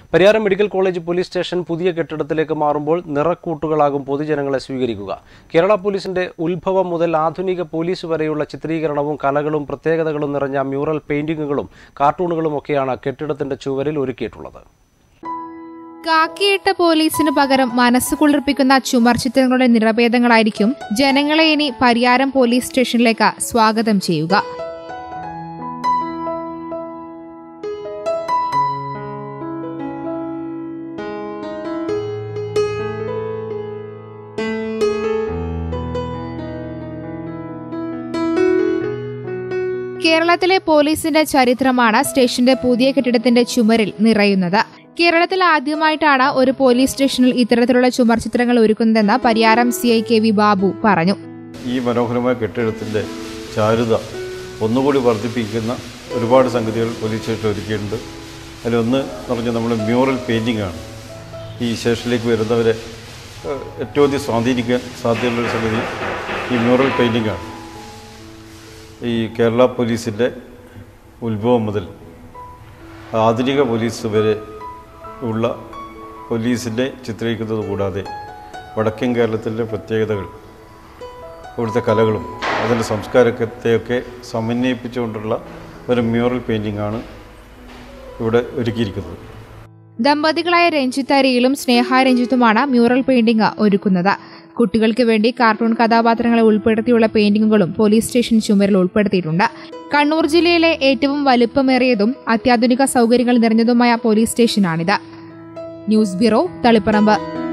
Pariyaram medical college police station പുതിയ കെട്ടിടത്തിലേക്ക് മാറുമ്പോൾ നിറക്കൂട്ടുകളാകും പൊതുജനങ്ങളെ സ്വീകരിക്കുക കേരള പോലീസിന്റെ ഉത്ഭവം മുതൽ ആധുനിക പോലീസ് വരെയുള്ള ചിത്രീകരണവും കലകളും പ്രത്യേകതകളും നിറഞ്ഞ മ്യൂറൽ പെയിന്റിങ്ങുകളും കാർട്ടൂണുകളും ഒക്കെയാണ് കെട്ടിടത്തിന്റെ ചുവരിൽ ഒരുക്കിയിട്ടുള്ളത് കാക്കിയിട്ട പോലീസിനു പകരം മനസ്സ് കുളിർപ്പിക്കുന്ന ചുമർ ചിത്രങ്ങളുടെ നിറഭേദങ്ങളായിരിക്കും ജനങ്ങളെ ഇനി പരിയാരം പോലീസ് സ്റ്റേഷനിലേക്ക് സ്വാഗതം ചെയ്യുക കേരളത്തിലെ പോലീസിന്റെ ചരിത്രമാണ് സ്റ്റേഷന്റെ പുതിയ കെട്ടിടത്തിന്റെ ചുമരിൽ നിറയുന്നത് കേരളത്തിൽ ആദ്യമായിട്ടാണ് ഒരു പോലീസ് സ്റ്റേഷനിൽ ഇത്തരത്തിലുള്ള ചുമർ ചിത്രങ്ങൾ ഒരുക്കുന്നതെന്ന് Pariyaram C I K V Babu പറഞ്ഞു ഈ മനോഹരമായ കെട്ടിടത്തിൻ്റെ ചാരുത ഒന്നുകൂടി വർദ്ധിപ്പിക്കുന്ന ഒരുപാട് സംഗതികൾ പോലീസ് സ്റ്റേഷൻ ഒരുക്കിയിട്ടുണ്ട് അതിലൊന്ന് എന്ന് പറഞ്ഞാൽ നമ്മൾ മ്യൂറൽ പെയിൻറ്റിംഗ് ആണ് ഈ സ്റ്റേഷനിലേക്ക് വരുന്നവരെ ഏഹ്, ഏറ്റവും അധികം സ്വാധീനിക്കാൻ സാധ്യതയുള്ളൊരു സംഗതി ഈ മ്യൂറൽ പെയിൻറ്റിംഗ് ആണ് ഈ കേരള പോലീസിൻ്റെ ഉത്ഭവം മുതൽ ആധുനിക പോലീസ് വരെ ഉള്ള പോലീസിനെ ചിത്രീകരിക്കുന്നത് കൂടാതെ വടക്കൻ കേരളത്തിൻ്റെ പ്രത്യേകതകൾ ഇവിടുത്തെ കലകളും അതിൻ്റെ സംസ്കാരത്തെയൊക്കെ സമന്വയിപ്പിച്ചുകൊണ്ടുള്ള ഒരു മ്യൂറൽ പെയിൻറ്റിംഗ് ആണ് ഇവിടെ ഒരുക്കിയിരിക്കുന്നത് ദമ്പതികളായ രഞ്ജിത്ത് അരിയിലും സ്നേഹ രഞ്ജിത്തുമാണ് മ്യൂറൽ പെയിന്റിംഗ് ഒരുക്കുന്നത് കുട്ടികൾക്ക് വേണ്ടി കാർട്ടൂൺ കഥാപാത്രങ്ങളെ ഉൾപ്പെടുത്തിയുള്ള പെയിന്റിങ്ങുകളും പോലീസ് സ്റ്റേഷൻ ചുമരിൽ ഉൾപ്പെടുത്തിയിട്ടുണ്ട് കണ്ണൂർ ജില്ലയിലെ ഏറ്റവും വലുപ്പമേറിയതും അത്യാധുനിക സൗകര്യങ്ങൾ നിറഞ്ഞതുമായ പോലീസ് സ്റ്റേഷനാണിത് ന്യൂസ് ബ്യൂറോ തളിപ്പറമ്പ്